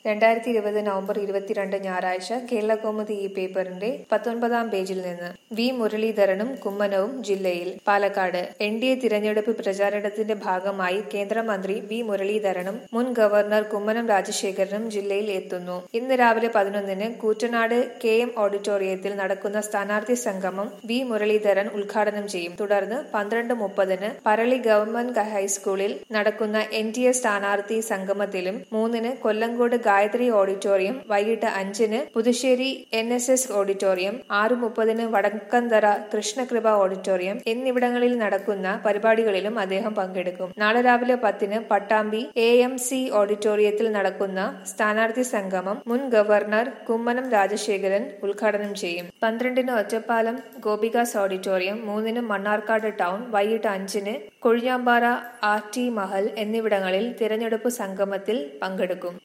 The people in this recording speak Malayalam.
രണ്ടായിരത്തി ഇരുപത് നവംബർ ഇരുപത്തിരണ്ട് ഞായറാഴ്ച കേരളകൗമുദി ഈ പേപ്പറിന്റെ പത്തൊൻപതാം പേജിൽ നിന്ന് വി മുരളീധരനും കുമ്മനവും ജില്ലയിൽ പാലക്കാട് എൻ ഡി എ തിരഞ്ഞെടുപ്പ് പ്രചാരണത്തിന്റെ ഭാഗമായി കേന്ദ്രമന്ത്രി വി മുരളീധരനും മുൻ ഗവർണർ കുമ്മനം രാജശേഖരനും ജില്ലയിൽ എത്തുന്നു ഇന്ന് രാവിലെ പതിനൊന്നിന് കൂറ്റനാട് കെ എം ഓഡിറ്റോറിയത്തിൽ നടക്കുന്ന സ്ഥാനാർത്ഥി സംഗമം വി മുരളീധരൻ ഉദ്ഘാടനം ചെയ്യും തുടർന്ന് പന്ത്രണ്ട് മുപ്പതിന് പറളി ഗവൺമെന്റ് ഹൈസ്കൂളിൽ നടക്കുന്ന എൻ ഡി എ സ്ഥാനാർത്ഥി സംഗമത്തിലും മൂന്നിന് കൊല്ലങ്കോട് ഗായത്രി ഓഡിറ്റോറിയം വൈകിട്ട് അഞ്ചിന് Puthussery N S S auditorium ആറ് മുപ്പതിന് വടക്കന്തറ കൃഷ്ണകൃപ ഓഡിറ്റോറിയം എന്നിവിടങ്ങളിൽ നടക്കുന്ന പരിപാടികളിലും അദ്ദേഹം പങ്കെടുക്കും നാളെ രാവിലെ പത്തിന് പട്ടാമ്പി എ എം സി ഓഡിറ്റോറിയത്തിൽ നടക്കുന്ന സ്ഥാനാർത്ഥി സംഗമം മുൻ ഗവർണർ കുമ്മനം രാജശേഖരൻ ഉദ്ഘാടനം ചെയ്യും പന്ത്രണ്ടിന് ഒറ്റപ്പാലം ഗോപികാസ് ഓഡിറ്റോറിയം മൂന്നിന് മണ്ണാർക്കാട് ടൗൺ വൈകിട്ട് അഞ്ചിന് കൊഴിഞ്ഞാമ്പാറ ആർ ടി മഹൽ എന്നിവിടങ്ങളിൽ തിരഞ്ഞെടുപ്പ് സംഗമത്തിൽ പങ്കെടുക്കും